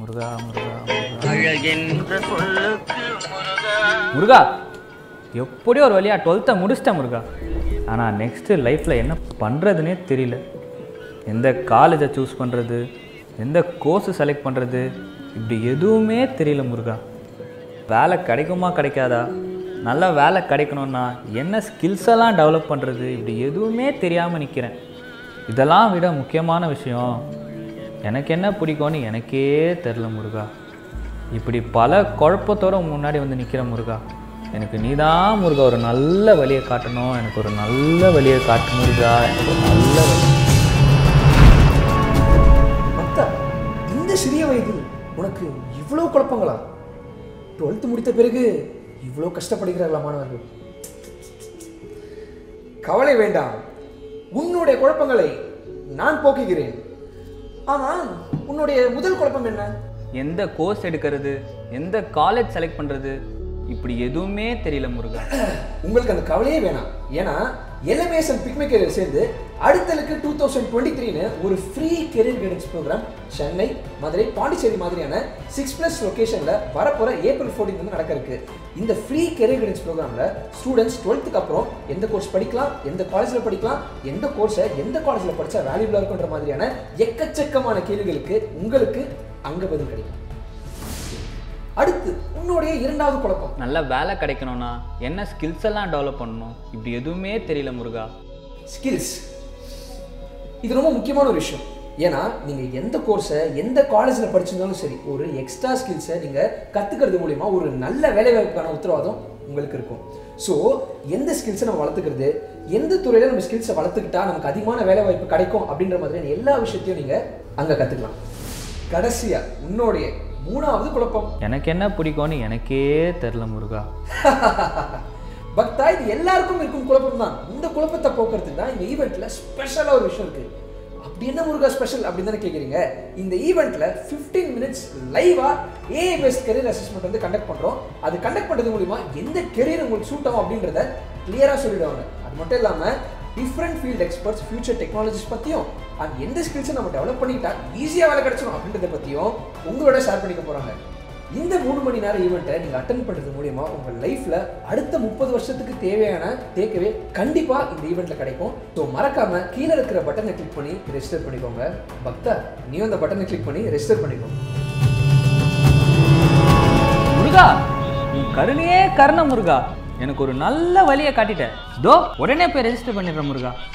முருகா முருகா முருகா அழகென்ற சொல்லுக்கு முருகா முருகா எப்படியோ ஒரு வழியாக டுவெல்த்தை முடிச்சிட்டேன் முருகா ஆனால் நெக்ஸ்ட்டு லைஃப்பில் என்ன பண்ணுறதுனே தெரியல எந்த காலேஜை சூஸ் பண்ணுறது எந்த கோர்ஸு செலக்ட் பண்ணுறது இப்படி எதுவுமே தெரியல முருகா வேலை கிடைக்குமா கிடைக்காதா நல்ல வேலை கிடைக்கணும்னா என்ன ஸ்கில்ஸ் எல்லாம் டெவலப் பண்ணுறது இப்படி எதுவுமே தெரியாமல் நிற்கிறேன் இதெல்லாம் விட முக்கியமான விஷயம் எனக்கு என்ன பிடிக்கும்னு எனக்கே தெரில முருகா இப்படி பல குழப்பத்தோட உன் முன்னாடி வந்து நிற்கிற முருகா எனக்கு நீதான் முருகா ஒரு நல்ல வழியை காட்டணும் எனக்கு ஒரு நல்ல வழியை காட்டு முருகா எனக்கு ஒரு நல்ல வழி பக்தா இந்த சிறிய வயதில் உனக்கு இவ்வளோ குழப்பங்களா டுவெல்த்து முடித்த பிறகு இவ்வளோ கஷ்டப்படுகிறார்களா மாணவர்கள் கவலை வேண்டாம் உன்னுடைய குழப்பங்களை நான் போக்குகிறேன் ஆமாம் உன்னுடைய முதல் குழப்பம் என்ன எந்த கோர்ஸ் எடுக்கிறது எந்த காலேஜ் செலக்ட் பண்ணுறது இப்படி எதுவுமே தெரியல முருகா உங்களுக்கு அந்த கவலையே வேணாம் ஏன்னா எலவேசன் பிக்மே கெரியர் சேர்ந்து அடுத்தலுக்கு டூ தௌசண்ட் டுவெண்ட்டி த்ரீனு ஒரு free career guidance program Chennai Madurai Pondicherry மாதிரியான சிக்ஸ் ப்ளஸ் லொக்கேஷனில் வரப்போகிற ஏப்ரல் 14 வந்து நடக்க இருக்கு இந்த ஃப்ரீ கெரியர் கைடன்ஸ் ப்ரோக்ராமில் ஸ்டூடெண்ட்ஸ் டுவெல்த்துக்கு அப்புறம் எந்த கோர்ஸ் படிக்கலாம் எந்த காலேஜில் படிக்கலாம் எந்த கோர்ஸை எந்த காலேஜில் படித்தா வேல்யூபிளாக இருக்குன்ற மாதிரியான எக்கச்சக்கமான கேள்விகளுக்கு உங்களுக்கு அங்கே பதில் கிடைக்கும் அடுத்து உன்னுடைய இரண்டாவது குழப்பம் நல்ல வேலை கிடைக்கணும்னா என்ன ஸ்கில்ஸ் எல்லாம் டெவலப் பண்ணணும் இப்படி எதுவுமே தெரியல முருகா ஸ்கில்ஸ் இது ரொம்ப முக்கியமான ஒரு விஷயம் ஏன்னா நீங்கள் எந்த கோர்ஸை எந்த காலேஜில் படிச்சிருந்தாலும் சரி ஒரு எக்ஸ்ட்ரா ஸ்கில்ஸை நீங்கள் கற்றுக்கிறது மூலிமா ஒரு நல்ல வேலைவாய்ப்புக்கான உத்தரவாதம் உங்களுக்கு இருக்கும் ஸோ எந்த ஸ்கில்ஸை நம்ம வளர்த்துக்கிறது எந்த துறையில் நம்ம ஸ்கில்ஸை வளர்த்துக்கிட்டா நமக்கு அதிகமான வேலைவாய்ப்பு கிடைக்கும் அப்படின்ற மாதிரியான எல்லா விஷயத்தையும் நீங்கள் அங்கே கற்றுக்கலாம் கடைசியாக உன்னுடைய மூணாவது குழப்பம் எனக்கு என்ன பிடிக்கும்னு எனக்கே தெரில முருகா பக்தா இது எல்லாருக்கும் இருக்கும் குழப்பம் தான் இந்த குழப்பத்தை போக்குறதுக்கு தான் இந்த ஈவெண்ட்ல ஸ்பெஷலாக ஒரு விஷயம் இருக்கு அப்படி என்ன முருகா ஸ்பெஷல் அப்படின்னு தானே கேட்குறீங்க இந்த ஈவெண்ட்ல 15 மினிட்ஸ் லைவா ஏஐ பேஸ்ட் கெரியர் அசஸ்மெண்ட் வந்து கண்டக்ட் பண்றோம் அது கண்டக்ட் பண்றது மூலியமா எந்த கெரியர் உங்களுக்கு சூட் ஆகும் அப்படின்றத கிளியரா சொல்லிடுவாங்க அது மட்டும் இல்லாம different field experts future technologies பற்றியும் அண்ட் எந்த ஸ்கில்ஸை நம்ம டெவலப் பண்ணிக்கிட்டா ஈஸியாக வேலை கிடைச்சிடும் அப்படின்றத பற்றியும் உங்களோட ஷேர் பண்ணிக்க போகிறாங்க இந்த மூணு மணி நேரம் ஈவெண்ட்டை நீங்கள் அட்டன் பண்ணுறது மூலியமா உங்கள் லைஃப்பில் அடுத்த முப்பது வருஷத்துக்கு தேவையான டேக்அவே கண்டிப்பாக இந்த ஈவெண்ட்டில் கிடைக்கும் ஸோ மறக்காம கீழே இருக்கிற பட்டனை கிளிக் பண்ணி ரெஜிஸ்டர் பண்ணிக்கோங்க பக்தா நீயும் அந்த பட்டனை கிளிக் பண்ணி ரெஜிஸ்டர் பண்ணிக்கோங்க முருகா உன் கருணையே கருணை முருகா எனக்கு ஒரு நல்ல வழியை காட்டிட்ட தோ உடனே போய் ரெஜிஸ்டர் பண்ணிடுறேன் முருகா